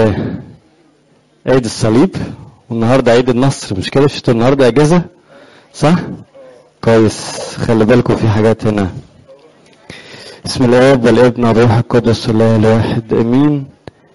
عيد الصليب والنهارده عيد النصر مش كده شفتوا النهارده اجازه صح كويس خلي بالكم في حاجات هنا بسم الله والابن والروح القدس الله الواحد امين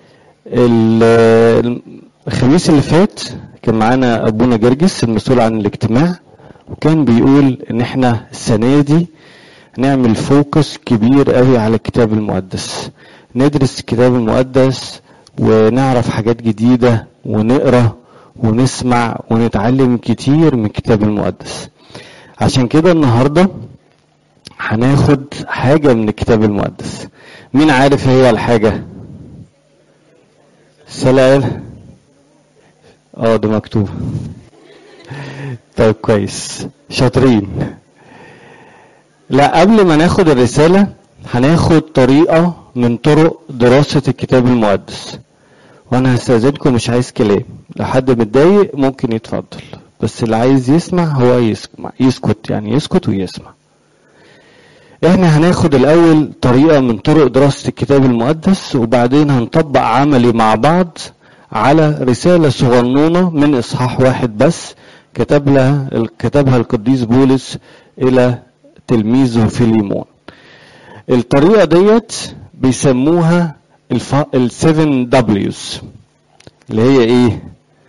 ال- الخميس اللي فات كان معانا ابونا جرجس المسؤول عن الاجتماع وكان بيقول ان احنا السنه دي نعمل فوكس كبير قوي على الكتاب المقدس ندرس الكتاب المقدس ونعرف حاجات جديدة ونقرا ونسمع ونتعلم كتير من الكتاب المقدس عشان كده النهاردة هناخد حاجة من الكتاب المقدس مين عارف هي الحاجة سلام اه ده مكتوب طيب كويس شاطرين لا قبل ما ناخد الرسالة هناخد طريقة من طرق دراسة الكتاب المقدس وانا هستاذنكم مش عايز كلام لو حد متضايق ممكن يتفضل بس اللي عايز يسمع هو يسمع يسكت يعني يسكت ويسمع احنا هناخد الاول طريقة من طرق دراسة الكتاب المقدس وبعدين هنطبق عملي مع بعض على رسالة صغنونة من اصحاح واحد بس كتب لها كتبها القديس بولس الى تلميذه فيليمون الطريقة ديت بيسموها ال 7 دبليوز اللي هي ايه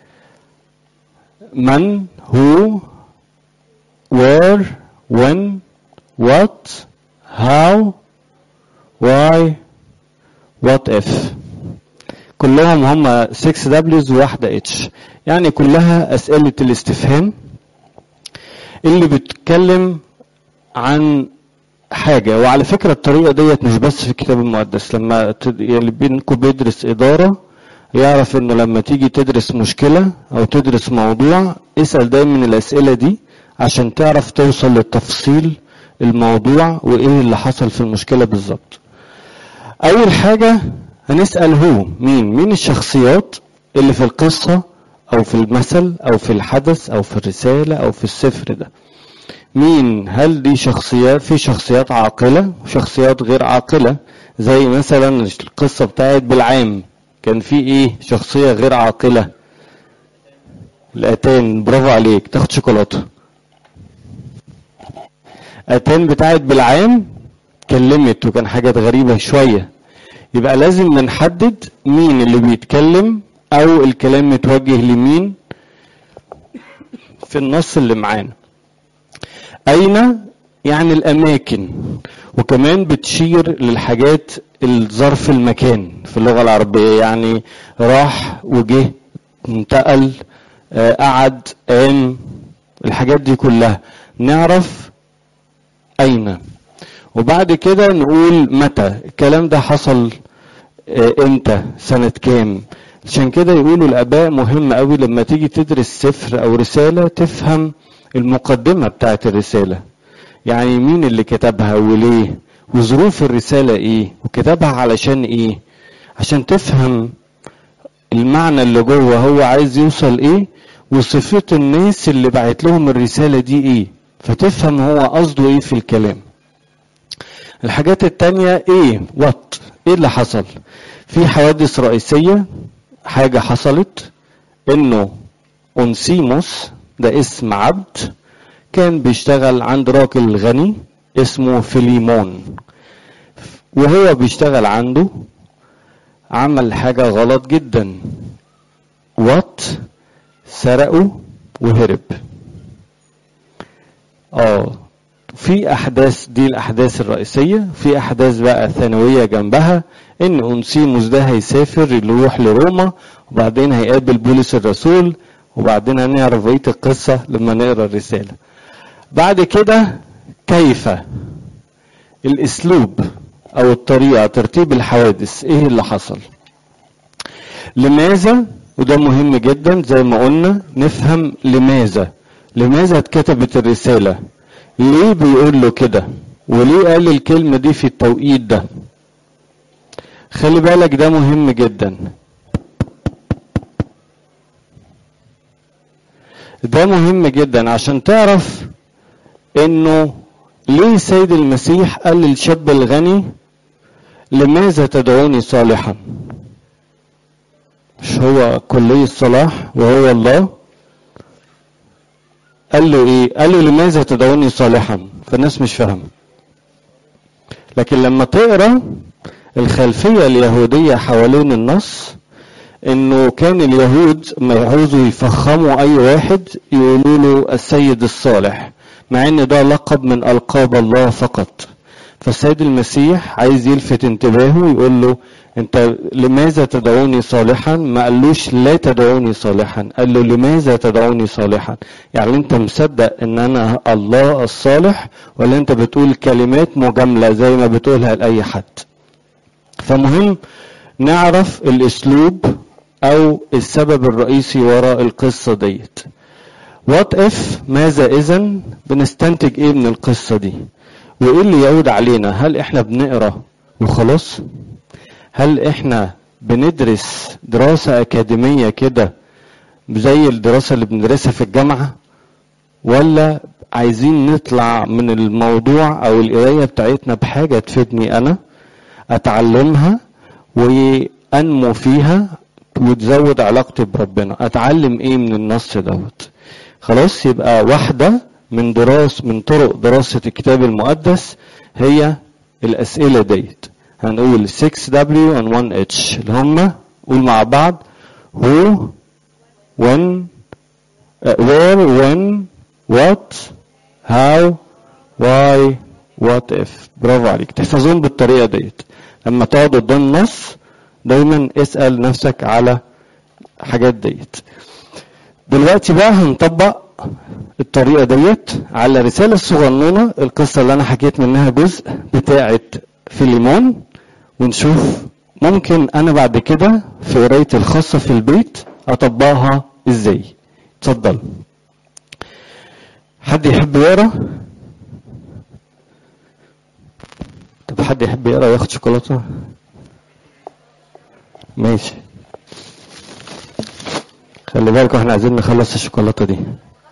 من who where when what how why what if كلهم هم 6 دبليوز وواحدة اتش يعني كلها أسئلة الاستفهام اللي بتتكلم عن حاجة وعلى فكرة الطريقة ديت مش بس في الكتاب المقدس لما تد- اللي بينكم بيدرس إدارة يعرف إنه لما تيجي تدرس مشكلة أو تدرس موضوع اسأل دايما الأسئلة دي عشان تعرف توصل لتفصيل الموضوع وإيه اللي حصل في المشكلة بالظبط. أول حاجة هنسأل هو مين؟ مين الشخصيات اللي في القصة أو في المثل أو في الحدث أو في الرسالة أو في السفر ده. مين هل دي شخصيات في شخصيات عاقلة وشخصيات غير عاقلة زي مثلا القصة بتاعت بالعام كان في ايه شخصية غير عاقلة الاتان برافو عليك تاخد شوكولاتة اتان بتاعت بالعام كلمت وكان حاجات غريبة شوية يبقى لازم نحدد مين اللي بيتكلم او الكلام متوجه لمين في النص اللي معانا أين يعني الأماكن وكمان بتشير للحاجات الظرف المكان في اللغة العربية يعني راح وجه انتقل آه، قعد قام الحاجات دي كلها نعرف أين وبعد كده نقول متى الكلام ده حصل آه، امتى سنة كام عشان كده يقولوا الآباء مهم قوي لما تيجي تدرس سفر أو رسالة تفهم المقدمة بتاعت الرسالة يعني مين اللي كتبها وليه وظروف الرسالة ايه وكتبها علشان ايه عشان تفهم المعنى اللي جوه هو عايز يوصل ايه وصفات الناس اللي بعت لهم الرسالة دي ايه فتفهم هو قصده ايه في الكلام الحاجات التانية ايه وات ايه اللي حصل في حوادث رئيسية حاجة حصلت انه اونسيموس ده اسم عبد كان بيشتغل عند راجل غني اسمه فيليمون وهو بيشتغل عنده عمل حاجة غلط جدا وات سرقه وهرب اه في احداث دي الاحداث الرئيسيه في احداث بقى ثانويه جنبها ان اونسيموس ده هيسافر يروح لروما وبعدين هيقابل بولس الرسول وبعدين هنعرف بقيه القصه لما نقرا الرساله بعد كده كيف الاسلوب او الطريقه ترتيب الحوادث ايه اللي حصل لماذا وده مهم جدا زي ما قلنا نفهم لماذا لماذا اتكتبت الرساله ليه بيقول له كده وليه قال الكلمة دي في التوقيت ده خلي بالك ده مهم جدا ده مهم جدا عشان تعرف انه ليه سيد المسيح قال للشاب الغني لماذا تدعوني صالحا هو كلي الصلاح وهو الله قال له ايه قال له لماذا تدعوني صالحا فالناس مش فاهمه لكن لما تقرا الخلفيه اليهوديه حوالين النص انه كان اليهود ما يعوزوا يفخموا اي واحد يقولوا له السيد الصالح مع ان ده لقب من القاب الله فقط فالسيد المسيح عايز يلفت انتباهه يقول له انت لماذا تدعوني صالحا ما قالوش لا تدعوني صالحا قال له لماذا تدعوني صالحا يعني انت مصدق ان انا الله الصالح ولا انت بتقول كلمات مجامله زي ما بتقولها لاي حد فمهم نعرف الاسلوب او السبب الرئيسي وراء القصه ديت وات اف ماذا اذا بنستنتج ايه من القصه دي وايه اللي يعود علينا هل احنا بنقرا وخلاص هل احنا بندرس دراسة أكاديمية كده زي الدراسة اللي بندرسها في الجامعة ولا عايزين نطلع من الموضوع أو القراية بتاعتنا بحاجة تفيدني أنا أتعلمها وأنمو فيها وتزود علاقتي بربنا أتعلم إيه من النص دوت خلاص يبقى واحدة من دراس من طرق دراسة الكتاب المقدس هي الأسئلة ديت هنقول 6W and 1H اللي هم قول مع بعض who when uh, where when what how why what if برافو عليك تحفظون بالطريقة ديت لما تقعد قدام النص دايما اسأل نفسك على حاجات ديت دلوقتي بقى هنطبق الطريقة ديت على رسالة صغنونة القصة اللي أنا حكيت منها جزء بتاعة فيليمون ونشوف ممكن أنا بعد كده في قرايتي الخاصة في البيت أطبقها إزاي اتفضل حد يحب يقرا طب حد يحب يقرا وياخد شوكولاته ماشي خلي بالكم احنا عايزين نخلص الشوكولاته دي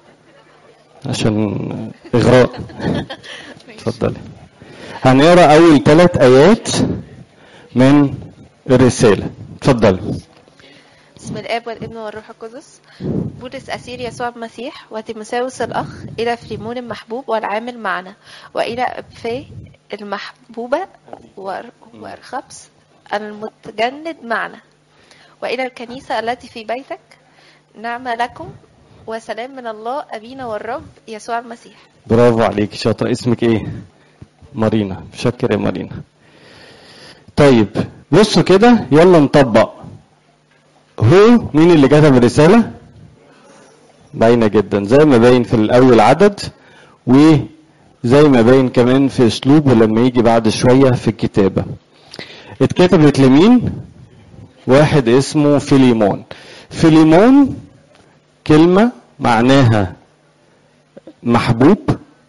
عشان اغراء اتفضلي هنقرا اول ثلاث ايات من الرساله اتفضلي بسم الاب والابن والروح القدس بولس اسير يسوع المسيح وتيموساوس الاخ الى فريمون المحبوب والعامل معنا والى ابفي المحبوبه وأر- وارخبس المتجند معنا والى الكنيسه التي في بيتك نعم لكم وسلام من الله ابينا والرب يسوع المسيح برافو عليك شاطر اسمك ايه مارينا شكر يا مارينا طيب بصوا كده يلا نطبق هو مين اللي كتب الرسالة باينة جدا زي ما باين في الأول عدد وزي ما باين كمان في أسلوبه لما يجي بعد شوية في الكتابة اتكتبت لمين واحد اسمه فيليمون فيليمون كلمة معناها محبوب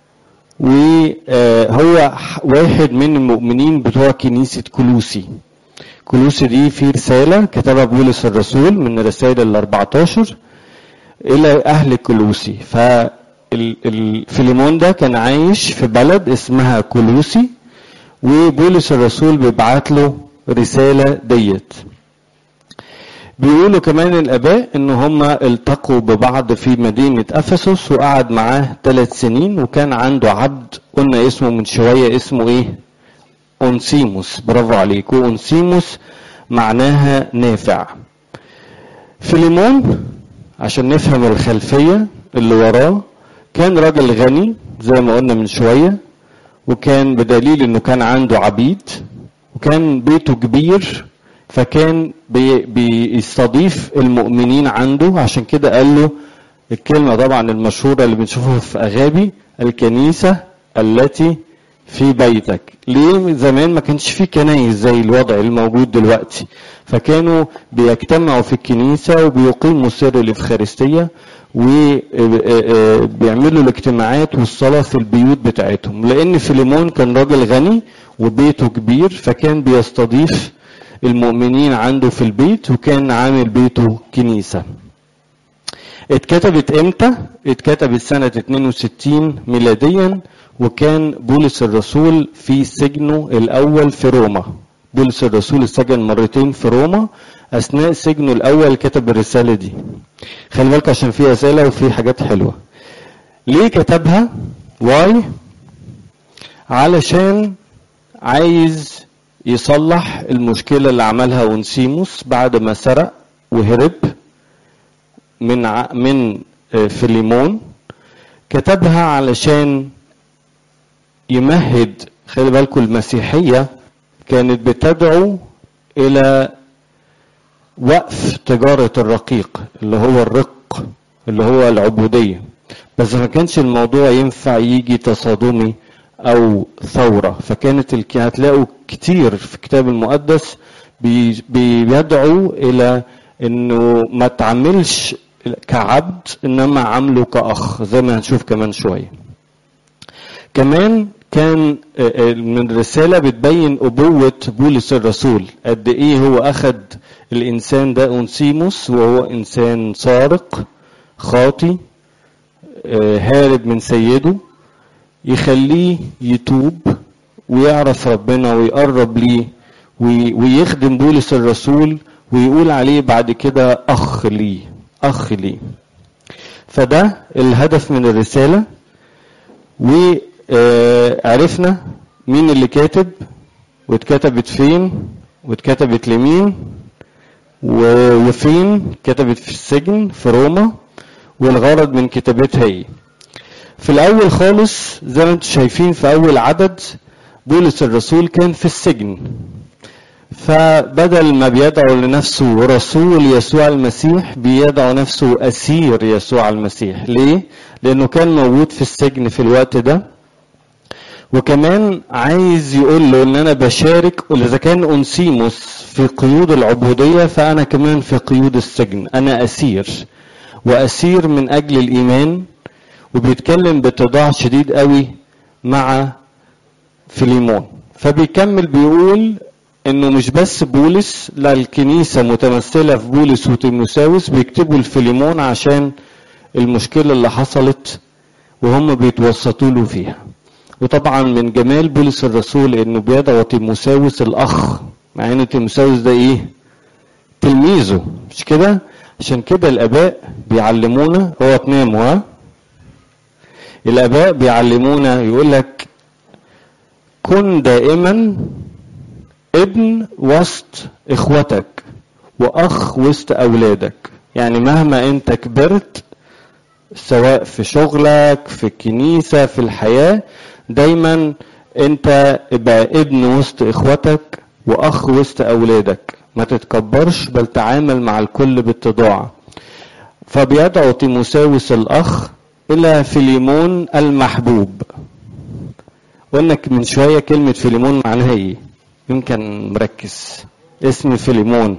وهو واحد من المؤمنين بتوع كنيسة كلوسي كلوسي دي في رسالة كتبها بولس الرسول من الرسائل ال 14 إلى أهل كلوسي فالفيليمون ده كان عايش في بلد اسمها كلوسي وبولس الرسول بيبعت له رسالة ديت بيقولوا كمان الاباء ان هم التقوا ببعض في مدينه افسس وقعد معاه ثلاث سنين وكان عنده عبد قلنا اسمه من شويه اسمه ايه اونسيموس برافو عليك اونسيموس معناها نافع فيليمون عشان نفهم الخلفيه اللي وراه كان راجل غني زي ما قلنا من شويه وكان بدليل انه كان عنده عبيد وكان بيته كبير فكان بي بيستضيف المؤمنين عنده عشان كده قال له الكلمة طبعا المشهورة اللي بنشوفها في أغابي الكنيسة التي في بيتك ليه زمان ما كانش في كنايس زي الوضع الموجود دلوقتي فكانوا بيجتمعوا في الكنيسة وبيقيموا سر الإفخارستية وبيعملوا الاجتماعات والصلاة في البيوت بتاعتهم لأن فيليمون كان راجل غني وبيته كبير فكان بيستضيف المؤمنين عنده في البيت وكان عامل بيته كنيسة اتكتبت امتى اتكتبت سنة 62 ميلاديا وكان بولس الرسول في سجنه الاول في روما بولس الرسول اتسجن مرتين في روما اثناء سجنه الاول كتب الرساله دي خلي بالك عشان في اسئله وفي حاجات حلوه ليه كتبها واي علشان عايز يصلح المشكله اللي عملها اونسيموس بعد ما سرق وهرب من ع... من آه، فيليمون كتبها علشان يمهد خلي بالكم المسيحيه كانت بتدعو الى وقف تجارة الرقيق اللي هو الرق اللي هو العبودية بس ما كانش الموضوع ينفع يجي تصادمي أو ثورة فكانت الك... هتلاقوا كتير في الكتاب المقدس بي... بيدعو إلى إنه ما تعملش كعبد إنما عامله كأخ زي ما هنشوف كمان شوية كمان كان آه، آه، من الرسالة بتبين أبوة بولس الرسول قد إيه هو أخد الإنسان ده أونسيموس وهو إنسان سارق خاطي آه، هارب من سيده يخليه يتوب ويعرف ربنا ويقرب ليه وي- ويخدم بولس الرسول ويقول عليه بعد كده أخ ليه أخ ليه فده الهدف من الرسالة وعرفنا مين اللي كاتب واتكتبت فين واتكتبت لمين و- وفين كتبت في السجن في روما والغرض من كتابتها ايه في الاول خالص زي ما انتم شايفين في اول عدد بولس الرسول كان في السجن فبدل ما بيدعو لنفسه رسول يسوع المسيح بيدعو نفسه اسير يسوع المسيح ليه لانه كان موجود في السجن في الوقت ده وكمان عايز يقول له ان انا بشارك اذا كان انسيموس في قيود العبوديه فانا كمان في قيود السجن انا اسير واسير من اجل الايمان وبيتكلم باتضاع شديد قوي مع فيليمون فبيكمل بيقول انه مش بس بولس لا الكنيسه متمثله في بولس وتيموساوس بيكتبوا لفيليمون عشان المشكله اللي حصلت وهم بيتوسطوا له فيها وطبعا من جمال بولس الرسول انه بيدعو تيموساوس الاخ مع ان تيموساوس ده ايه تلميذه مش كده عشان كده الاباء بيعلمونا هو تناموا ها الاباء بيعلمونا يقول لك كن دائما ابن وسط اخوتك واخ وسط اولادك يعني مهما انت كبرت سواء في شغلك في الكنيسة في الحياة دايما انت ابقى ابن وسط اخوتك واخ وسط اولادك ما تتكبرش بل تعامل مع الكل باتضاع فبيدعو تيموساوس الاخ الى فيليمون المحبوب قلنا من شوية كلمة فيليمون معناها ايه يمكن مركز اسم فيليمون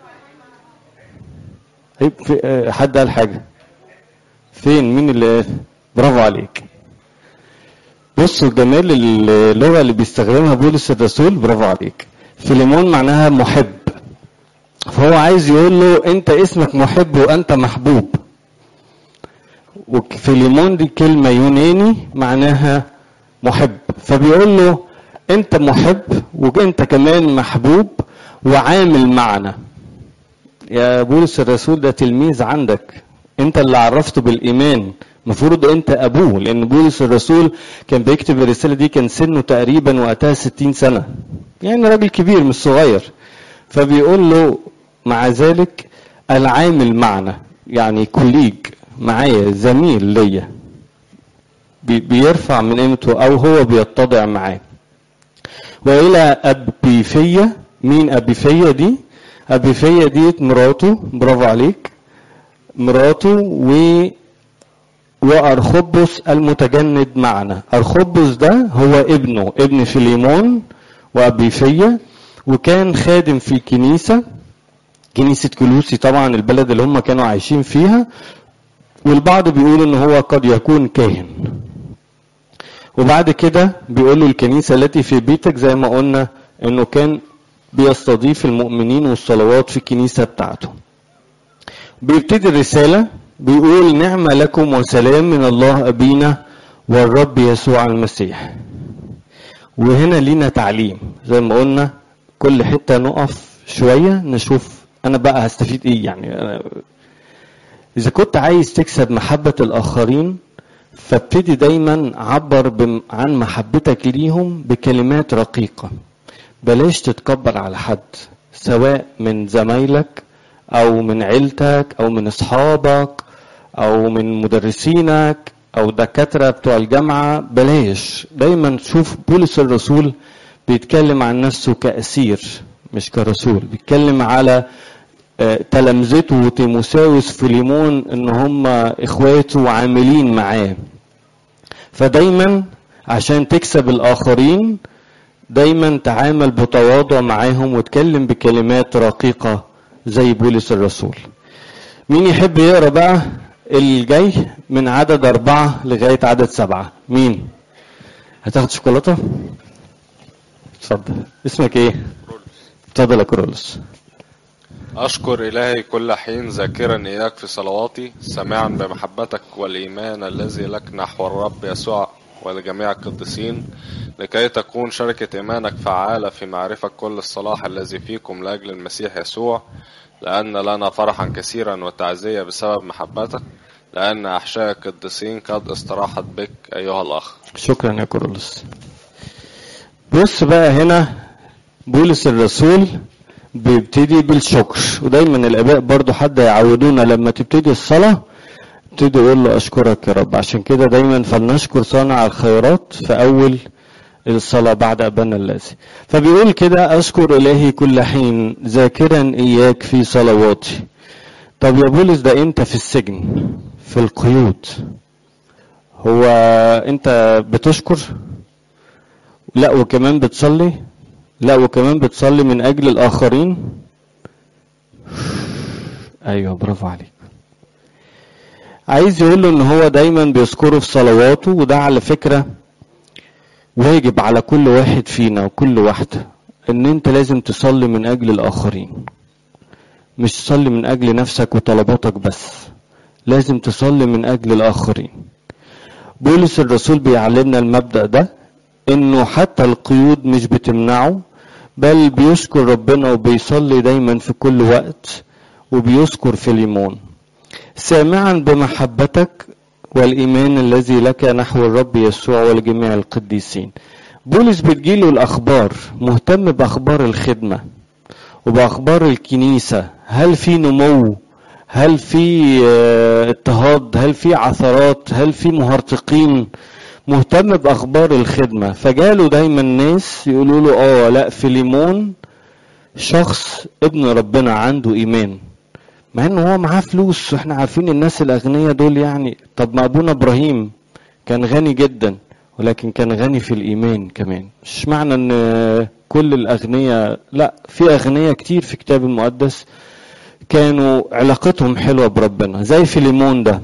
طيب في- آه، حد قال حاجة فين مين اللي قال برافو عليك بصوا جمال اللغة اللي بيستخدمها بولس الرسول برافو عليك فيليمون معناها محب فهو عايز يقول له انت اسمك محب وانت محبوب وفيليمون دي كلمة يوناني معناها محب فبيقول له انت محب وانت كمان محبوب وعامل معنا يا بولس الرسول ده تلميذ عندك انت اللي عرفته بالايمان المفروض انت ابوه لان بولس الرسول كان بيكتب الرساله دي كان سنه تقريبا وقتها 60 سنه يعني راجل كبير مش صغير فبيقول له مع ذلك العامل معنا يعني كوليج معايا زميل ليا بي- بيرفع من قيمته او هو بيتضع معاه والى ابيفيه مين ابيفيه دي ابيفيه دي مراته برافو عليك مراته و وارخبس المتجند معنا ارخبس ده هو ابنه ابن فيليمون وابيفيه وكان خادم في الكنيسه كنيسه كلوسي طبعا البلد اللي هم كانوا عايشين فيها والبعض بيقول ان هو قد يكون كاهن وبعد كده بيقول له الكنيسه التي في بيتك زي ما قلنا انه كان بيستضيف المؤمنين والصلوات في الكنيسه بتاعته بيبتدي الرسالة بيقول نعمة لكم وسلام من الله أبينا والرب يسوع المسيح وهنا لينا تعليم زي ما قلنا كل حتة نقف شوية نشوف انا بقى هستفيد ايه يعني أنا اذا كنت عايز تكسب محبة الاخرين فابتدي دايما عبر بم- عن محبتك ليهم بكلمات رقيقة بلاش تتكبر على حد سواء من زمايلك او من عيلتك او من اصحابك او من مدرسينك او دكاتره بتوع الجامعه بلاش دايما شوف بولس الرسول بيتكلم عن نفسه كاسير مش كرسول بيتكلم على آه، تلامذته تيموساوس فيليمون ان هم اخواته وعاملين معاه فدايما عشان تكسب الاخرين دايما تعامل بتواضع معاهم وتكلم بكلمات رقيقة زي بولس الرسول مين يحب يقرا بقى الجاي من عدد أربعة لغاية عدد سبعة مين هتاخد شوكولاتة اتفضل اسمك ايه اتفضل يا كرولوس أشكر إلهي كل حين ذاكرا إياك في صلواتي سامعا بمحبتك والإيمان الذي لك نحو الرب يسوع ولجميع القديسين لكي تكون شركة إيمانك فعالة في معرفة كل الصلاح الذي فيكم لأجل المسيح يسوع لأن لنا فرحا كثيرا وتعزية بسبب محبتك لأن أحشاء القديسين قد استراحت بك أيها الأخ شكرا يا كورولوس بص بقى هنا بولس الرسول بيبتدي بالشكر ودايما الاباء برضو حد يعودونا لما تبتدي الصلاه ابتدي يقول له اشكرك يا رب عشان كده دايما فلنشكر صانع الخيرات في اول الصلاة بعد أبانا الذي فبيقول كده أشكر إلهي كل حين ذاكرا إياك في صلواتي طب يا بولس ده أنت في السجن في القيود هو أنت بتشكر لا وكمان بتصلي لا وكمان بتصلي من أجل الآخرين أيوه برافو عليك عايز يقول له ان هو دايما بيذكره في صلواته وده على فكره واجب على كل واحد فينا وكل واحده ان انت لازم تصلي من اجل الاخرين مش تصلي من اجل نفسك وطلباتك بس لازم تصلي من اجل الاخرين بولس الرسول بيعلمنا المبدا ده انه حتى القيود مش بتمنعه بل بيشكر ربنا وبيصلي دايما في كل وقت وبيذكر في ليمون سامعا بمحبتك والإيمان الذي لك نحو الرب يسوع ولجميع القديسين بولس بتجيله الأخبار مهتم بأخبار الخدمة وبأخبار الكنيسة هل في نمو هل في آه، اضطهاد هل في عثرات هل في مهرطقين مهتم بأخبار الخدمة فجاله دايما ناس يقولوا له اه لا فيليمون شخص ابن ربنا عنده إيمان مع ان هو معاه فلوس واحنا عارفين الناس الاغنياء دول يعني طب ما ابونا ابراهيم كان غني جدا ولكن كان غني في الايمان كمان مش معنى ان كل الاغنياء لا في اغنياء كتير في الكتاب المقدس كانوا علاقتهم حلوه بربنا زي فيليمون ده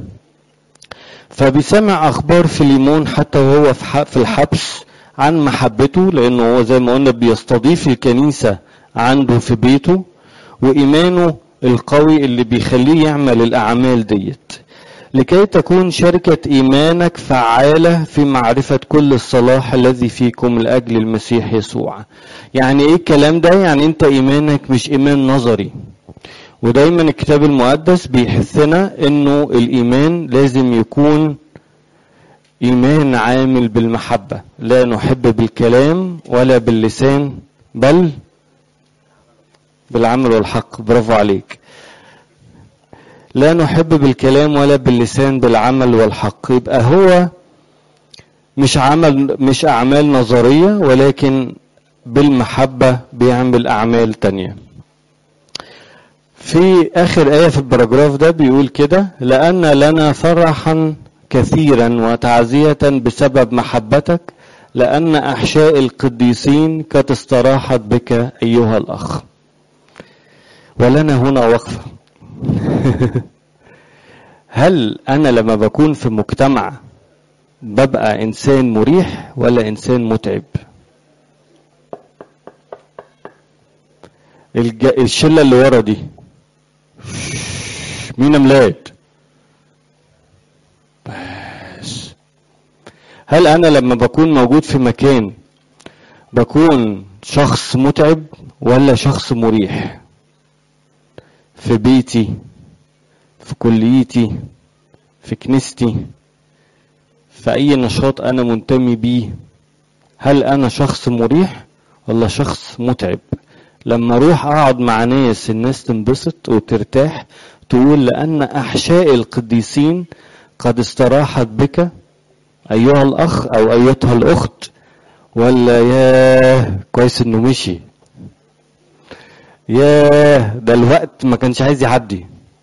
فبيسمع اخبار فيليمون حتى وهو في ح- في الحبس عن محبته لانه هو زي ما قلنا بيستضيف الكنيسه عنده في بيته وايمانه القوي اللي بيخليه يعمل الاعمال ديت لكي تكون شركة إيمانك فعالة في معرفة كل الصلاح الذي فيكم لأجل المسيح يسوع يعني إيه الكلام ده؟ يعني أنت إيمانك مش إيمان نظري ودايما الكتاب المقدس بيحثنا إنه الإيمان لازم يكون إيمان عامل بالمحبة لا نحب بالكلام ولا باللسان بل بالعمل والحق برافو عليك لا نحب بالكلام ولا باللسان بالعمل والحق يبقى هو مش عمل مش أعمال نظرية ولكن بالمحبة بيعمل أعمال تانية في آخر آية في البراجراف ده بيقول كده لأن لنا فرحا كثيرا وتعزية بسبب محبتك لأن أحشاء القديسين قد استراحت بك أيها الأخ ولنا هنا وقفة هل أنا لما بكون في مجتمع ببقى إنسان مريح ولا إنسان متعب الج... الشلة اللي ورا دي مين يا ميلاد بس هل أنا لما بكون موجود في مكان بكون شخص متعب ولا شخص مريح في بيتي في كليتي في كنيستي في اي نشاط انا منتمي بيه هل انا شخص مريح ولا شخص متعب لما اروح اقعد مع ناس الناس تنبسط وترتاح تقول لان احشاء القديسين قد استراحت بك ايها الاخ او ايتها الاخت ولا ياه كويس انه مشي ياه ده الوقت ما كانش عايز يعدي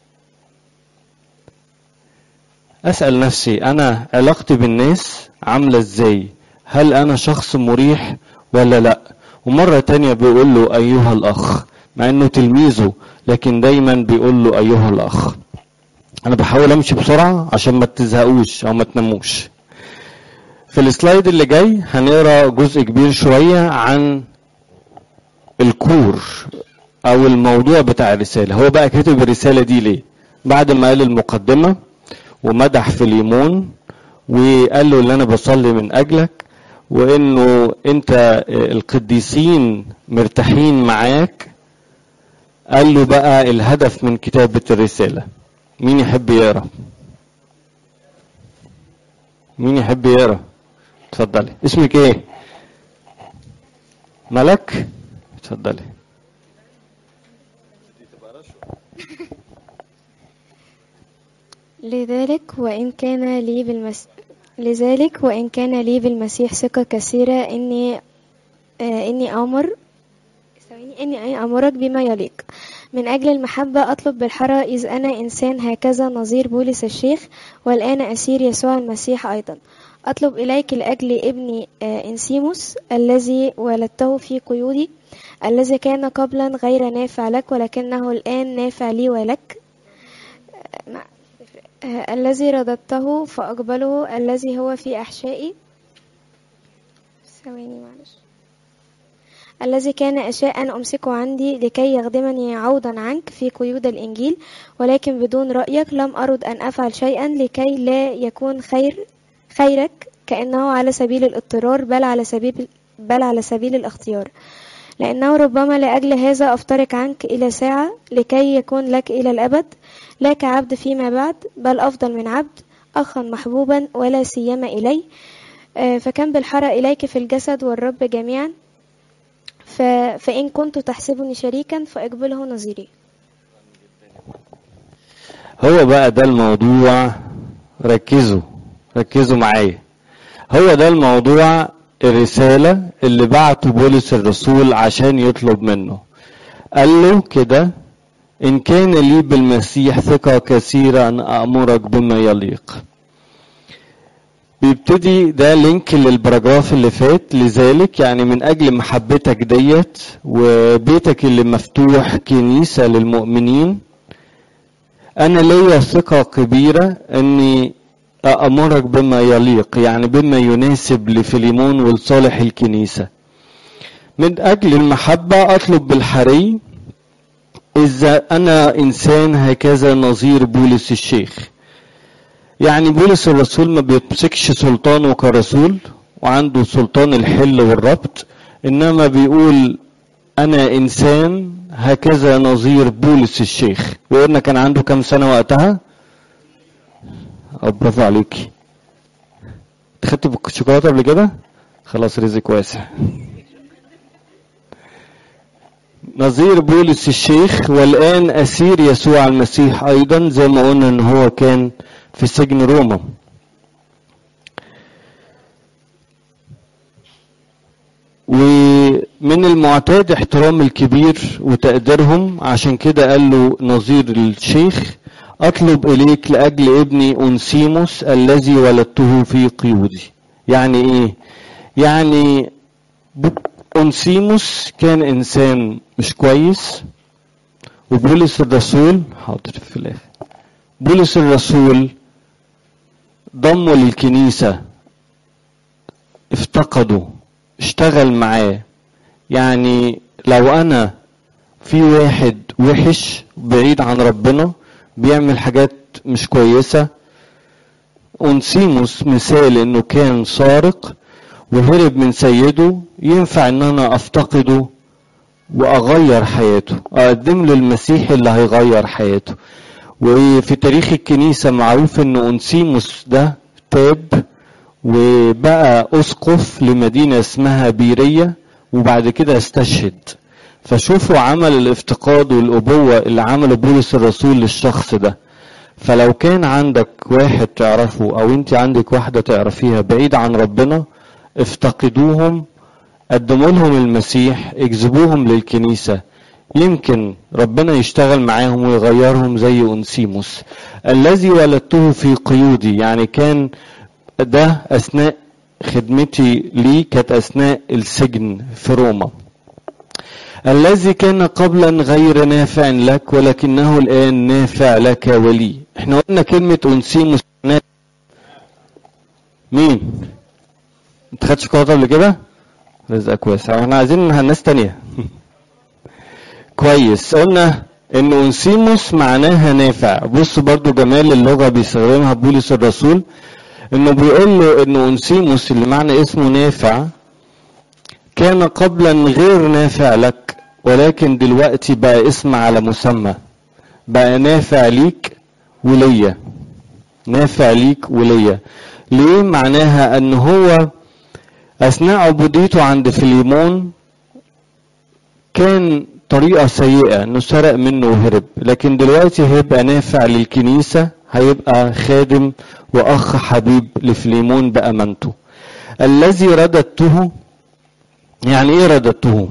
اسال نفسي انا علاقتي بالناس عامله ازاي هل انا شخص مريح ولا لا ومره تانية بيقول له ايها الاخ مع انه تلميذه لكن دايما بيقول له ايها الاخ انا بحاول امشي بسرعه عشان ما تزهقوش او ما تناموش في السلايد اللي جاي هنقرا جزء كبير شويه عن الكور او الموضوع بتاع الرساله هو بقى كتب الرساله دي ليه بعد ما قال المقدمه ومدح فيليمون وقال له اللي انا بصلي من اجلك وانه انت القديسين مرتاحين معاك قال له بقى الهدف من كتابة الرسالة مين يحب يقرا مين يحب يقرا اتفضلي اسمك ايه ملك اتفضلي لذلك وإن كان لي بالمس... لذلك وإن كان لي بالمسيح ثقة كثيرة إني آه إني أمر ثواني إني أمرك بما يليق من أجل المحبة أطلب بالحرى إذ أنا إنسان هكذا نظير بولس الشيخ والآن أسير يسوع المسيح أيضا أطلب إليك لأجل ابني آه إنسيموس الذي ولدته في قيودي الذي كان قبلا غير نافع لك ولكنه الآن نافع لي ولك آه الذي رددته فأقبله الذي هو في أحشائي ثواني معلش الذي كان أشاء أن أمسكه عندي لكي يخدمني عوضا عنك في قيود الإنجيل ولكن بدون رأيك لم أرد أن أفعل شيئا لكي لا يكون خير خيرك كأنه على سبيل الاضطرار بل على سبيل بل على سبيل الاختيار لأنه ربما لأجل هذا أفترق عنك إلى ساعة لكي يكون لك إلى الأبد لا كعبد فيما بعد بل أفضل من عبد أخا محبوبا ولا سيما إلي فكم بالحرى إليك في الجسد والرب جميعا فإن كنت تحسبني شريكا فأقبله نظيري هو بقى ده الموضوع ركزوا ركزوا معايا هو ده الموضوع الرسالة اللي بعته بولس الرسول عشان يطلب منه قال له كده إن كان لي بالمسيح ثقة كثيرة أن أأمرك بما يليق بيبتدي ده لينك للبراجراف اللي فات لذلك يعني من أجل محبتك ديت وبيتك اللي مفتوح كنيسة للمؤمنين أنا ليا ثقة كبيرة أني أأمرك بما يليق يعني بما يناسب لفيليمون ولصالح الكنيسة من أجل المحبة أطلب بالحري إذا أنا إنسان هكذا نظير بولس الشيخ يعني بولس الرسول ما بيمسكش سلطانه كرسول وعنده سلطان الحل والربط إنما بيقول أنا إنسان هكذا نظير بولس الشيخ وقلنا كان عنده كم سنة وقتها برافو عليكي خدت شوكولاتة قبل كده خلاص رزق واسع نظير بولس الشيخ والآن أسير يسوع المسيح أيضا زي ما قلنا إن هو كان في سجن روما ومن المعتاد احترام الكبير وتقديرهم عشان كده قال له نظير الشيخ أطلب إليك لأجل ابني أنسيموس الذي ولدته في قيودي يعني إيه يعني أنسيموس كان إنسان مش كويس وبولس الرسول حاضر في الآخر بولس الرسول ضمه للكنيسة افتقده اشتغل معاه يعني لو أنا في واحد وحش بعيد عن ربنا بيعمل حاجات مش كويسة أنسيموس مثال إنه كان سارق وهرب من سيده ينفع إن أنا أفتقده واغير حياته اقدم له المسيح اللي هيغير حياته وفي تاريخ الكنيسة معروف ان انسيموس ده تاب وبقى اسقف لمدينة اسمها بيرية وبعد كده استشهد فشوفوا عمل الافتقاد والابوة اللي عمله بولس الرسول للشخص ده فلو كان عندك واحد تعرفه او انت عندك واحدة تعرفيها بعيد عن ربنا افتقدوهم قدموا لهم المسيح اجذبوهم للكنيسة يمكن ربنا يشتغل معاهم ويغيرهم زي أنسيموس الذي ولدته في قيودي يعني كان ده أثناء خدمتي ليه كانت أثناء السجن في روما الذي كان قبلا غير نافع لك ولكنه الآن نافع لك ولي احنا قلنا كلمة أنسيموس مين انت خدتش شوكولاته قبل كده رزقك واسع احنا عايزين ناس تانية كويس قلنا ان انسيموس معناها نافع بص برضو جمال اللغة بيستخدمها بولس الرسول انه بيقول له ان انسيموس اللي معنى اسمه نافع كان قبلا غير نافع لك ولكن دلوقتي بقى اسم على مسمى بقى نافع ليك وليا نافع ليك وليا ليه معناها ان هو اثناء عبوديته عند فيليمون كان طريقة سيئة انه سرق منه وهرب لكن دلوقتي هيبقى نافع للكنيسة هيبقى خادم واخ حبيب لفليمون بامانته الذي رددته يعني ايه رددته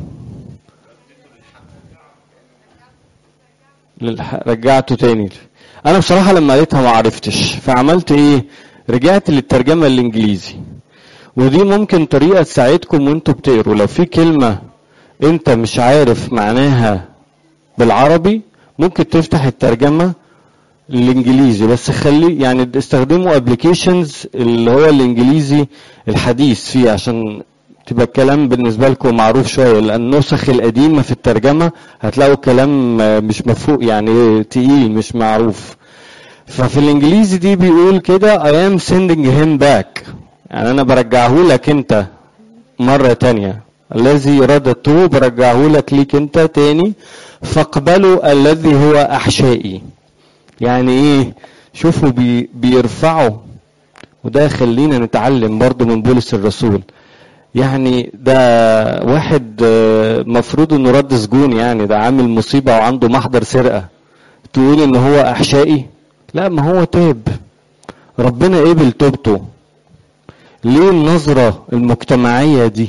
للح... رجعته تاني انا بصراحة لما قريتها ما عرفتش فعملت ايه رجعت للترجمة الانجليزي ودي ممكن طريقة تساعدكم وانتوا بتقروا لو في كلمة انت مش عارف معناها بالعربي ممكن تفتح الترجمة الانجليزي بس خلي يعني استخدموا ابلكيشنز اللي هو الانجليزي الحديث فيه عشان تبقى الكلام بالنسبة لكم معروف شوية لأن النسخ القديمة في الترجمة هتلاقوا الكلام مش مفهوم يعني تقيل مش معروف ففي الانجليزي دي بيقول كده I am sending him back يعني انا برجعه لك انت مرة تانية الذي رددته برجعه لك ليك انت تاني فاقبلوا الذي هو احشائي يعني ايه شوفوا بي بيرفعوا وده خلينا نتعلم برضو من بولس الرسول يعني ده واحد مفروض انه رد سجون يعني ده عامل مصيبة وعنده محضر سرقة تقول ان هو احشائي لا ما هو تاب ربنا قبل توبته ليه النظرة المجتمعية دي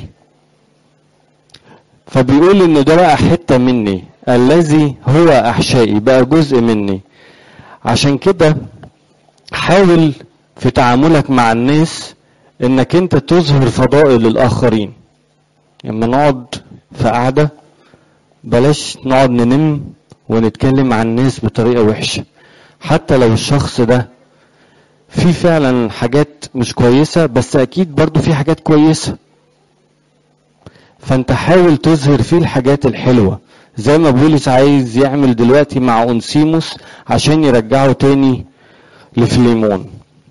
فبيقول ان ده بقى حتة مني الذي هو احشائي بقى جزء مني عشان كده حاول في تعاملك مع الناس انك انت تظهر فضائل الاخرين لما نقعد في قعدة بلاش نقعد ننم ونتكلم عن الناس بطريقة وحشة حتى لو الشخص ده في فعلا حاجات مش كويسة بس أكيد برضو في حاجات كويسة فأنت حاول تظهر فيه الحاجات الحلوة زي ما بولس عايز يعمل دلوقتي مع أنسيموس عشان يرجعه تاني لفليمون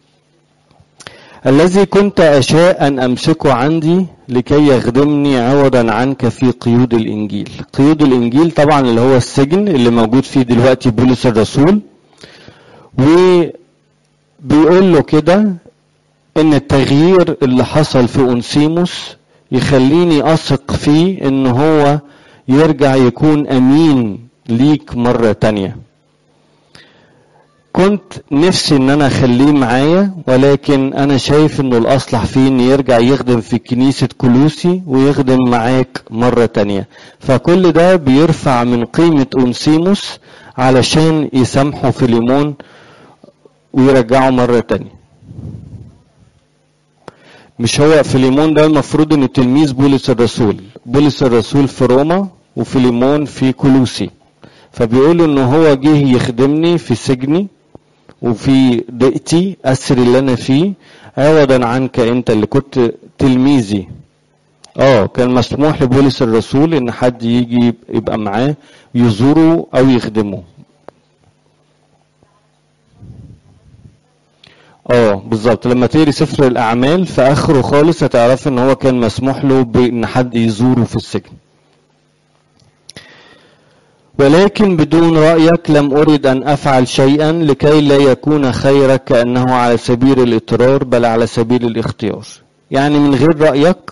الذي كنت أشاء أن أمسكه عندي لكي يخدمني عوضا عنك في قيود الإنجيل قيود الإنجيل طبعا اللي هو السجن اللي موجود فيه دلوقتي بولس الرسول و بيقول له كده ان التغيير اللي حصل في انسيموس يخليني اثق فيه ان هو يرجع يكون امين ليك مرة تانية كنت نفسي ان انا اخليه معايا ولكن انا شايف انه الاصلح فيه ان يرجع يخدم في كنيسة كلوسي ويخدم معاك مرة تانية فكل ده بيرفع من قيمة انسيموس علشان يسامحوا في ليمون ويرجعه مرة تانية مش هو فيليمون ده المفروض انه تلميذ بولس الرسول بولس الرسول في روما وفيليمون في كلوسي فبيقول ان هو جه يخدمني في سجني وفي ضيقتي اسر اللي انا فيه عوضا عنك انت اللي كنت تلميذي اه كان مسموح لبولس الرسول ان حد يجي يبقى معاه يزوره او يخدمه اه بالظبط لما تقري سفر الاعمال في اخره خالص هتعرف ان هو كان مسموح له بان حد يزوره في السجن ولكن بدون رأيك لم أرد أن أفعل شيئا لكي لا يكون خيرك كأنه على سبيل الاضطرار بل على سبيل الاختيار يعني من غير رأيك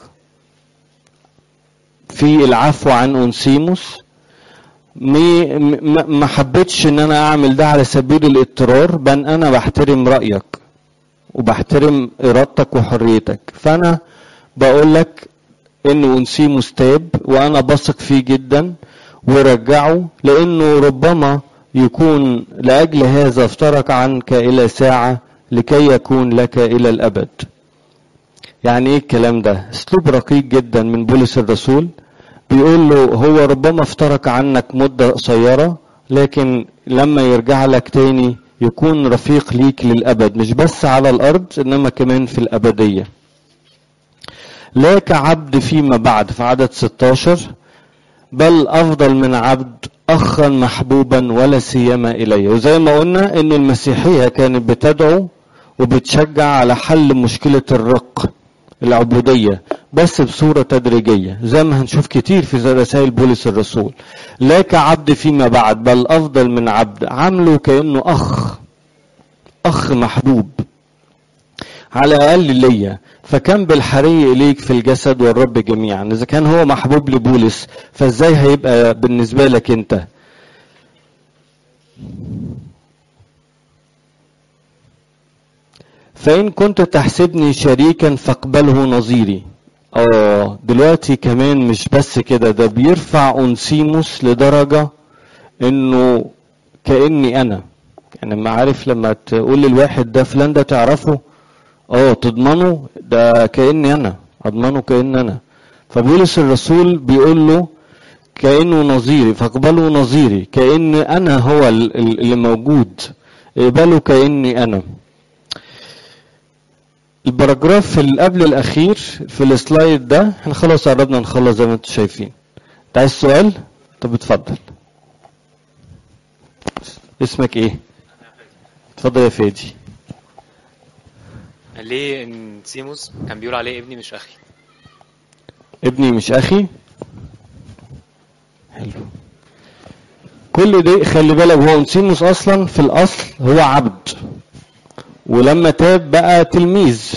في العفو عن أنسيموس مي- م- ما حبيتش ان انا اعمل ده على سبيل الاضطرار بل انا بحترم رايك وبحترم ارادتك وحريتك فانا بقول لك ان انسيموس تاب وانا بثق فيه جدا ورجعه لانه ربما يكون لاجل هذا افترق عنك الى ساعه لكي يكون لك الى الابد يعني ايه الكلام ده اسلوب رقيق جدا من بولس الرسول بيقول له هو ربما افترق عنك مدة قصيرة لكن لما يرجع لك تاني يكون رفيق ليك للأبد مش بس على الأرض إنما كمان في الأبدية لا كعبد فيما بعد في عدد 16 بل أفضل من عبد أخا محبوبا ولا سيما إلي وزي ما قلنا إن المسيحية كانت بتدعو وبتشجع على حل مشكلة الرق العبودية بس بصورة تدريجية زي ما هنشوف كتير في رسائل بولس الرسول لا كعبد فيما بعد بل أفضل من عبد عامله كأنه أخ أخ محبوب على الأقل ليا فكان بالحري إليك في الجسد والرب جميعا إذا كان هو محبوب لبولس فإزاي هيبقى بالنسبة لك أنت فإن كنت تحسبني شريكا فاقبله نظيري اه دلوقتي كمان مش بس كده ده بيرفع أنسيموس لدرجة انه كأني انا يعني ما عارف لما تقول للواحد ده فلان ده تعرفه اه تضمنه ده كأني انا اضمنه كأن انا فبولس الرسول بيقول له كأنه نظيري فاقبله نظيري كأن انا هو ال- ال- اللي موجود اقبله كأني انا الباراجراف في اللي قبل الاخير في السلايد ده احنا خلاص قربنا نخلص زي ما انتم شايفين انت عايز سؤال طب اتفضل اسمك ايه اتفضل يا فادي ليه ان سيموس كان بيقول عليه ابني مش اخي ابني مش اخي حلو كل ده خلي بالك هو انسيموس اصلا في الاصل هو عبد ولما تاب بقى تلميذ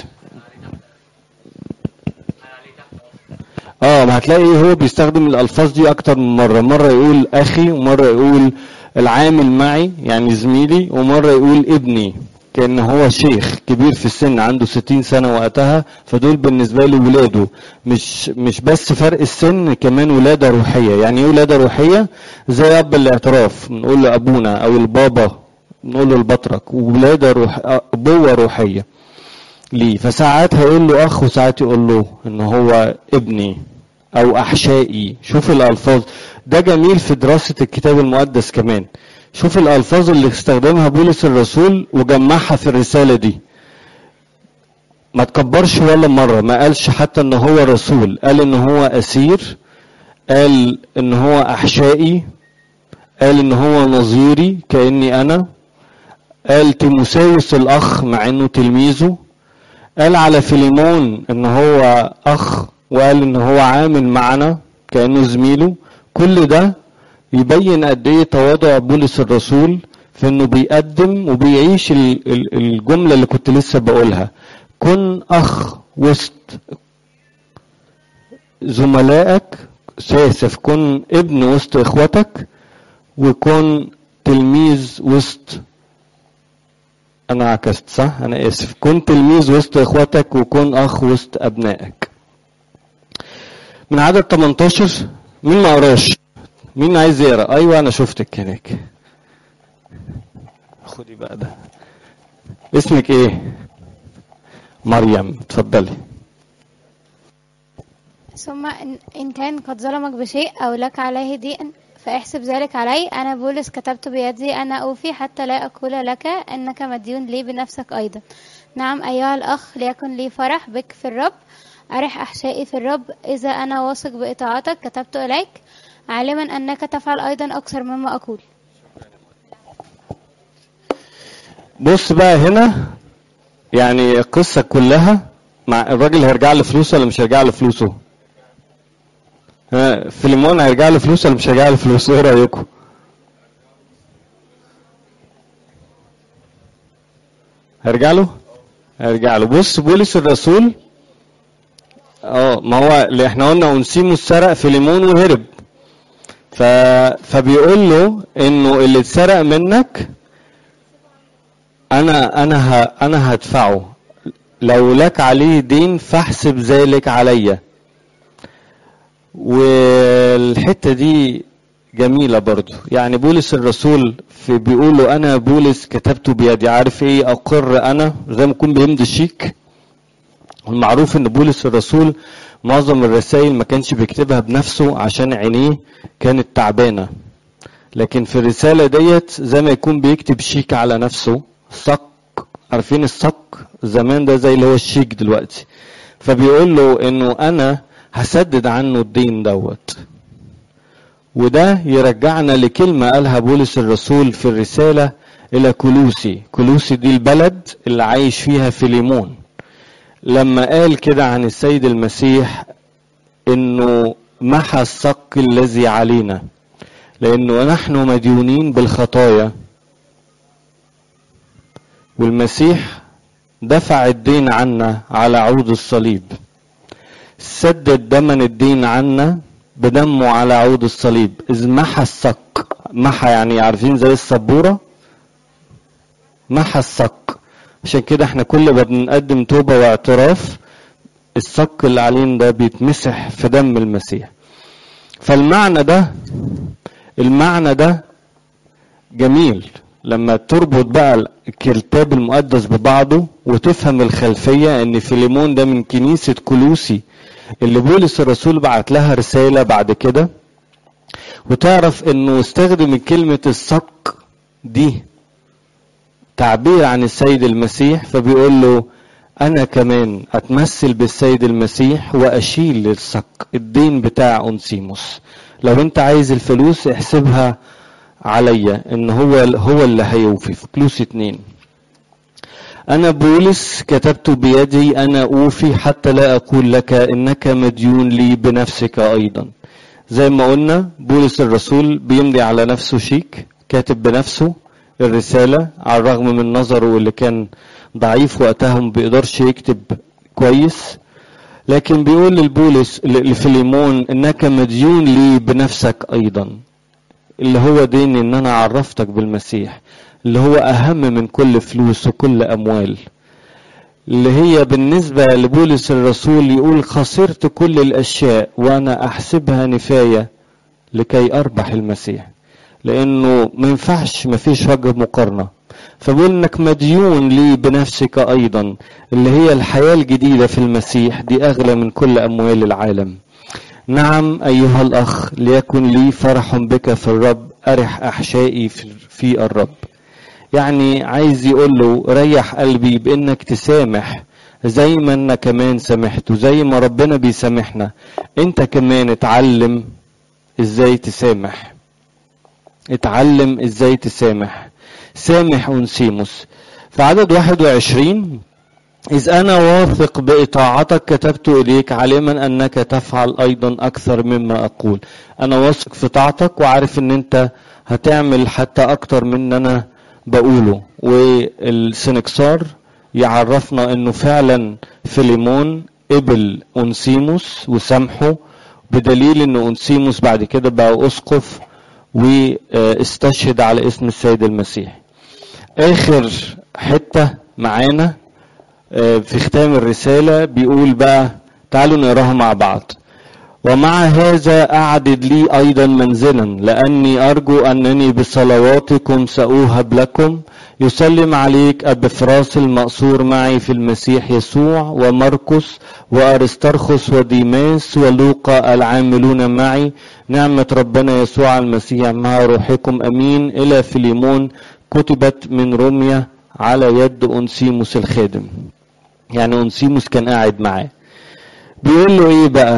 اه ما هتلاقي هو بيستخدم الالفاظ دي اكتر من مره مره يقول اخي ومره يقول العامل معي يعني زميلي ومره يقول ابني كان هو شيخ كبير في السن عنده 60 سنه وقتها فدول بالنسبه له ولاده مش مش بس فرق السن كمان ولاده روحيه يعني ايه ولاده روحيه زي اب الاعتراف بنقول له ابونا او البابا نقول له البطرك وولاده روح ابوه روحيه ليه فساعات هيقول له اخ وساعات يقول له ان هو ابني او احشائي شوف الالفاظ ده جميل في دراسه الكتاب المقدس كمان شوف الالفاظ اللي استخدمها بولس الرسول وجمعها في الرساله دي ما تكبرش ولا مره ما قالش حتى ان هو رسول قال ان هو اسير قال ان هو احشائي قال ان هو نظيري كاني انا قال تيموساوس الاخ مع انه تلميذه قال على فيليمون ان هو اخ وقال ان هو عامل معنا كانه زميله كل ده يبين قد ايه تواضع بولس الرسول في انه بيقدم وبيعيش ال- ال- الجمله اللي كنت لسه بقولها كن اخ وسط زملائك اسف كن ابن وسط اخوتك وكن تلميذ وسط انا عكست صح انا اسف كن تلميذ وسط اخواتك وكن اخ وسط ابنائك من عدد 18 مين ما قراش مين عايز يقرا ايوه انا شفتك هناك خدي بقى ده اسمك ايه مريم اتفضلي ثم إن, إن كان قد ظلمك بشيء أو لك عليه دين فاحسب ذلك علي أنا بولس كتبت بيدي أنا أوفي حتى لا أقول لك أنك مديون لي بنفسك أيضا نعم أيها الأخ ليكن لي فرح بك في الرب أرح أحشائي في الرب إذا أنا واثق بإطاعتك كتبت إليك عالما أنك تفعل أيضا أكثر مما أقول بص بقى هنا يعني القصة كلها مع الراجل هيرجع له فلوسه ولا مش هيرجع له فلوسه؟ ها فيليمون هيرجع له فلوسه ولا مش هيرجع له فلوسه؟ ايه رأيكم؟ هرجع له هرجع له بص بولس الرسول اه ما هو اللي احنا قلنا اونسيموس سرق فيليمون وهرب ف... فبيقول له انه اللي اتسرق منك انا انا ه... انا هدفعه لو لك عليه دين فاحسب ذلك عليا والحته دي جميله برضو يعني بولس الرسول في بيقول له انا بولس كتبته بيدي عارف ايه اقر انا زي ما يكون بيمضي الشيك المعروف ان بولس الرسول معظم الرسائل ما كانش بيكتبها بنفسه عشان عينيه كانت تعبانه لكن في الرساله ديت زي ما يكون بيكتب شيك على نفسه صك عارفين الصك زمان ده زي اللي هو الشيك دلوقتي فبيقول له انه انا هسدد عنه الدين دوت وده يرجعنا لكلمة قالها بولس الرسول في الرسالة إلى كلوسي كلوسي دي البلد اللي عايش فيها فيليمون لما قال كده عن السيد المسيح إنه محى الصك الذي علينا لأنه نحن مديونين بالخطايا والمسيح دفع الدين عنا على عود الصليب سدد دمن الدين عنا بدمه على عود الصليب إذ محى الصك محى يعني عارفين زي السبورة محى الصك عشان كده احنا كل ما بنقدم توبة واعتراف الصك اللي علينا ده بيتمسح في دم المسيح فالمعنى ده المعنى ده جميل لما تربط بقى الكتاب المقدس ببعضه وتفهم الخلفية ان فيليمون ده من كنيسة كلوسي اللي بولس الرسول بعت لها رسالة بعد كده وتعرف انه استخدم كلمة الصك دي تعبير عن السيد المسيح فبيقول له انا كمان اتمثل بالسيد المسيح واشيل للصك الدين بتاع اونسيموس لو انت عايز الفلوس احسبها عليا ان هو هو اللي هيوفي في كلوس اتنين انا بولس كتبت بيدي انا اوفي حتى لا اقول لك انك مديون لي بنفسك ايضا زي ما قلنا بولس الرسول بيمضي على نفسه شيك كاتب بنفسه الرسالة على الرغم من نظره اللي كان ضعيف وقتها ما بيقدرش يكتب كويس لكن بيقول للبولس لفيليمون انك مديون لي بنفسك ايضا اللي هو دين ان انا عرفتك بالمسيح اللي هو اهم من كل فلوس وكل اموال اللي هي بالنسبة لبولس الرسول يقول خسرت كل الاشياء وانا احسبها نفاية لكي اربح المسيح لانه ما ينفعش ما فيش وجه مقارنة فبيقول انك مديون لي بنفسك ايضا اللي هي الحياة الجديدة في المسيح دي اغلى من كل اموال العالم نعم أيها الأخ ليكن لي فرح بك في الرب أرح أحشائي في الرب يعني عايز يقول له ريح قلبي بإنك تسامح زي ما أنا كمان سامحت وزي ما ربنا بيسامحنا أنت كمان اتعلم إزاي تسامح اتعلم إزاي تسامح سامح أنسيموس في عدد 21 إذ أنا واثق بإطاعتك كتبت إليك عالما أنك تفعل أيضا أكثر مما أقول أنا واثق في طاعتك وعارف أن أنت هتعمل حتى أكتر من أنا بقوله والسنكسار يعرفنا أنه فعلا فيليمون قبل أنسيموس وسامحه بدليل أن أنسيموس بعد كده بقى أسقف واستشهد على اسم السيد المسيح آخر حتة معانا في ختام الرسالة بيقول بقى تعالوا نقراها مع بعض ومع هذا أعدد لي أيضا منزلا لأني أرجو أنني بصلواتكم سأوهب لكم يسلم عليك أبفراس المأسور معي في المسيح يسوع ومرقس وأرسترخس وديماس ولوقا العاملون معي نعمة ربنا يسوع المسيح مع روحكم أمين إلى فيليمون كتبت من روميا على يد أنسيموس الخادم يعني أنسيموس كان قاعد معاه بيقول له ايه بقى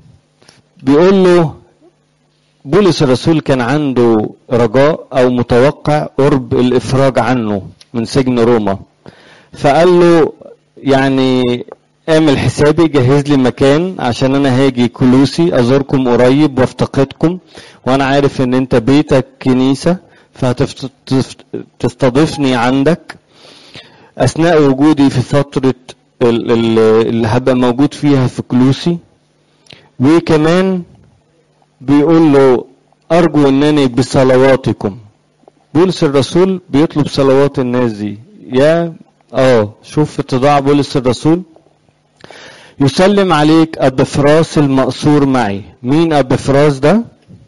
بيقول له بولس الرسول كان عنده رجاء او متوقع قرب الافراج عنه من سجن روما فقال له يعني اعمل حسابي جهز لي مكان عشان انا هاجي كلوسي ازوركم قريب وافتقدكم وانا عارف ان انت بيتك كنيسة فهتستضيفني عندك اثناء وجودي في فتره ال- ال- اللي هبقى موجود فيها في كلوسي وكمان بيقول له ارجو انني بصلواتكم بولس الرسول بيطلب صلوات الناس دي يا اه شوف اتضاع بولس الرسول يسلم عليك ابفراس المأسور معي مين ابفراس ده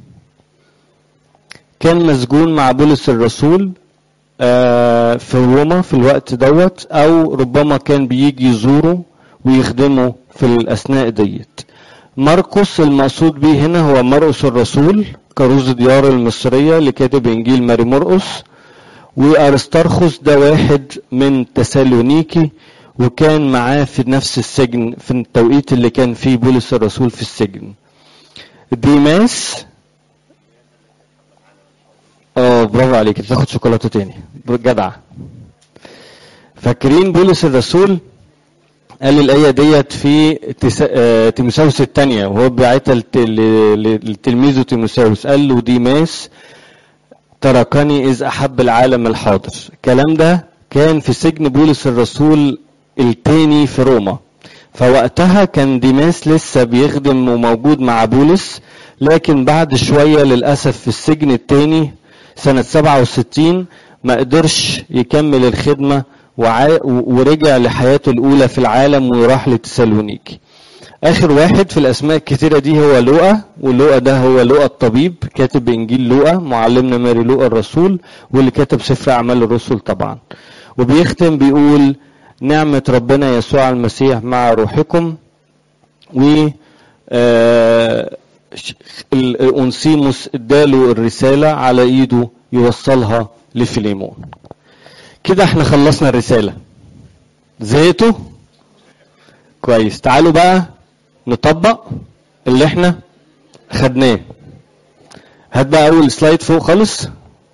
كان مسجون مع بولس الرسول آه، في روما في الوقت دوت او ربما كان بيجي يزوره ويخدمه في الاثناء ديت مرقس المقصود به هنا هو مرقس الرسول كروز ديار المصرية اللي كاتب انجيل ماري مرقس وارسترخس ده واحد من تسالونيكي وكان معاه في نفس السجن في التوقيت اللي كان فيه بولس الرسول في السجن ديماس اه برافو عليك تاخد شوكولاته تاني جدع فاكرين بولس الرسول قال الآية ديت في تس... آه، تيموساوس الثانية وهو بيعتها لت- ل- ل- لتلميذه تيموساوس قال له ديماس تركني إذ أحب العالم الحاضر الكلام ده كان في سجن بولس الرسول التاني في روما فوقتها كان ديماس لسه بيخدم وموجود مع بولس لكن بعد شوية للأسف في السجن التاني سنة 67 ما قدرش يكمل الخدمة وع- ورجع لحياته الأولى في العالم وراح لتسالونيكي آخر واحد في الأسماء الكثيرة دي هو لوقا ولوقا ده هو لوقا الطبيب كاتب إنجيل لوقا معلمنا ماري لوقا الرسول واللي كتب سفر أعمال الرسل طبعا وبيختم بيقول نعمة ربنا يسوع المسيح مع روحكم و آه، ش- ال- أنسيموس اداله الرسالة على ايده يوصلها لفيليمون كده احنا خلصنا الرسالة زهقتوا كويس تعالوا بقى نطبق اللي احنا خدناه هات بقى اول سلايد فوق خالص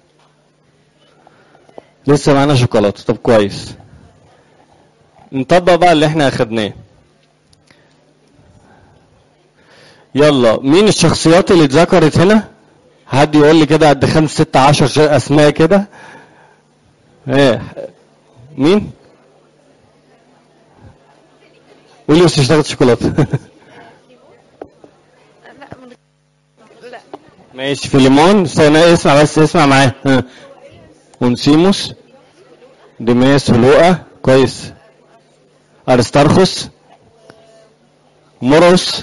لسه معانا شوكولاته طب كويس نطبق بقى اللي احنا اخدناه يلا مين الشخصيات اللي اتذكرت هنا حد يقول لي كده قد خمس ست عشر ش- اسماء كده ايه مين قولي بس اشتغلت شوكولاته لا من... لا ماشي فيليمون استنى اسمع بس اسمع معاه ها. اونسيموس ديماس ولوقا كويس ارسترخس مرقس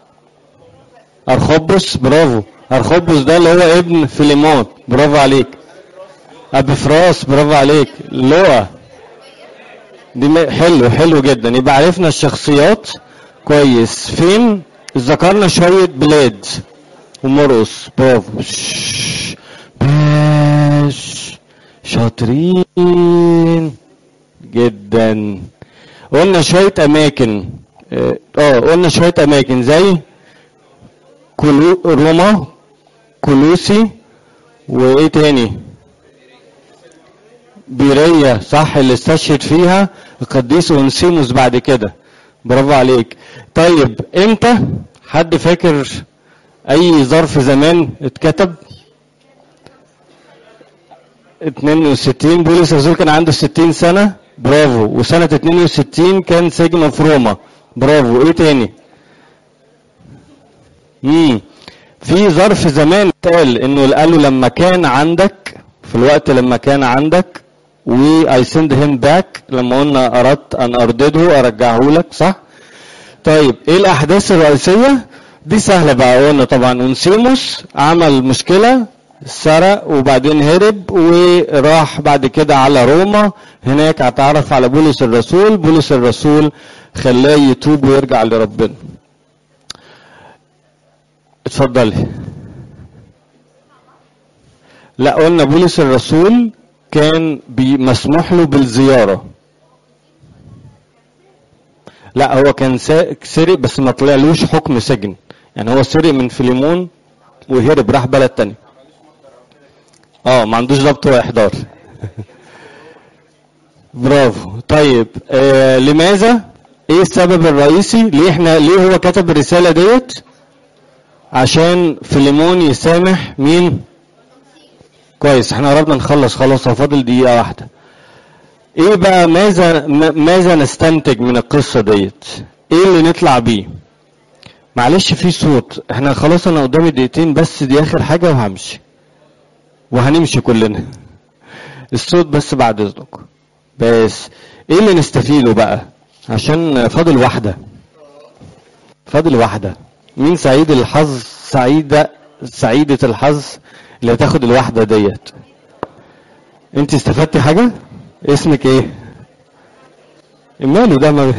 ارخبس برافو ارخبس ده اللي هو ابن فيليمون برافو عليك ابفراس برافو عليك لوقا دي م- حلو حلو جدا يبقى عرفنا الشخصيات كويس فين ذكرنا شوية بلاد ومرقص برافو شش. باش شاطرين جدا قلنا شوية أماكن اه آه، قلنا شوية أماكن زي كلو روما كلوسي وإيه تاني بيرية صح اللي استشهد فيها القديس أونسيموس بعد كده برافو عليك طيب امتى حد فاكر اي ظرف زمان اتكتب 62 بولس الرسول كان عنده 60 سنة برافو وسنة 62 كان سجن في روما برافو ايه تاني امم في ظرف زمان قال انه قالوا لما كان عندك في الوقت لما كان عندك و I send him back لما قلنا اردت ان اردده ارجعه لك صح طيب ايه الاحداث الرئيسيه دي سهله بقى قلنا طبعا انسيموس عمل مشكله سرق وبعدين هرب وراح بعد كده على روما هناك اتعرف على بولس الرسول بولس الرسول خلاه يتوب ويرجع لربنا اتفضلي لا قلنا بولس الرسول كان بي- مسموح له بالزياره لا هو كان سا- سرق بس ما طلعلوش حكم سجن يعني هو سرق من فيليمون وهرب راح بلد تاني اه ما عندوش ضبط واحضار برافو طيب آه لماذا ايه السبب الرئيسي ليه احنا ليه هو كتب الرساله ديت عشان فيليمون يسامح مين كويس احنا قربنا نخلص خلاص هو فاضل دقيقه واحده ايه بقى ماذا م- ماذا نستنتج من القصه ديت ايه اللي نطلع بيه معلش في صوت احنا خلاص انا قدامي دقيقتين بس دي اخر حاجه وهمشي وهنمشي كلنا الصوت بس بعد اذنكم بس ايه اللي نستفيده بقى عشان فاضل واحده فاضل واحده مين سعيد الحظ سعيده سعيده الحظ اللي هتاخد الواحده ديت انت استفدتي حاجه اسمك ايه ماله ده ما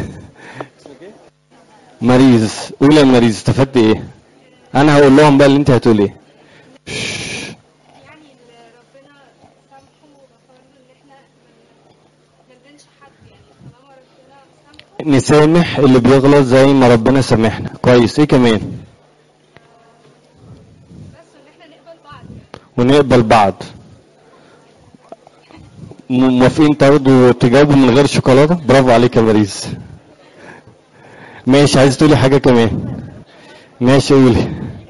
مريز قول يا مريز استفدت ايه انا هقول لهم بقى اللي انت هتقول ايه يعني اللي ربنا سامحه وغفر له ان احنا ما نندمش حد يعني طالما ربنا سامحه نسامح اللي بيغلط زي ما ربنا سامحنا كويس ايه كمان بس ان احنا نقبل بعض ونقبل بعض م- موافقين تاخدوا تجاوبوا من غير شوكولاته برافو عليك يا مريز ماشي عايز تقولي حاجه كمان ماشي قولي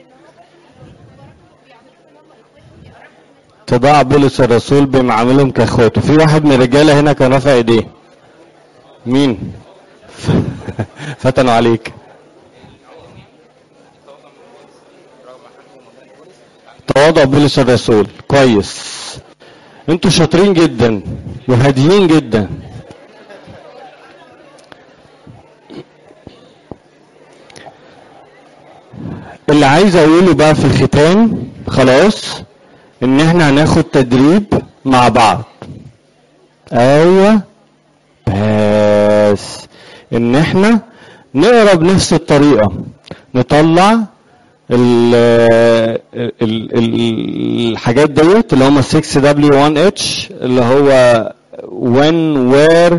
تضاع بولس الرسول بمعاملهم كاخواته في واحد من الرجاله هنا كان رافع ايديه مين فتنوا عليك تواضع بولس الرسول كويس انتوا شاطرين جدا وهاديين جدا اللي عايز اقوله بقى في الختام خلاص ان احنا هناخد تدريب مع بعض ايوه بس ان احنا نقرا بنفس الطريقه نطلع ال ال ال الحاجات ديت اللي هم 6 w 1 h اللي هو when where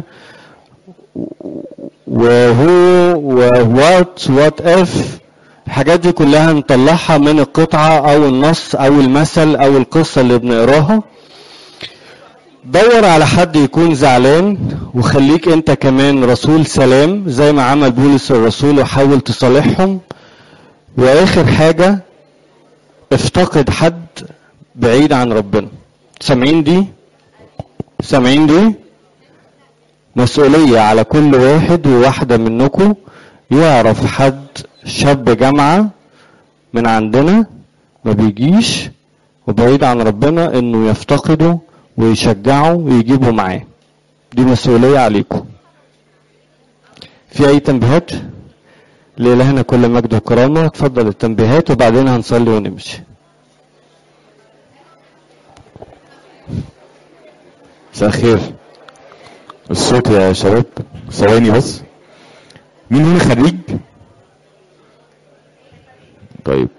وهو ووات وات اف الحاجات دي كلها نطلعها من القطعة او النص او المثل او القصة اللي بنقراها دور على حد يكون زعلان وخليك انت كمان رسول سلام زي ما عمل بولس الرسول وحاول تصالحهم واخر حاجة افتقد حد بعيد عن ربنا سامعين دي سامعين دي مسؤولية على كل واحد وواحدة منكم يعرف حد شاب جامعة من عندنا ما بيجيش وبعيد عن ربنا انه يفتقده ويشجعه ويجيبه معاه دي مسؤولية عليكم في اي تنبيهات لإلهنا كل مجد وكرامة اتفضل التنبيهات وبعدين هنصلي ونمشي مساء الخير الصوت يا شباب ثواني بس مين هنا خريج طيب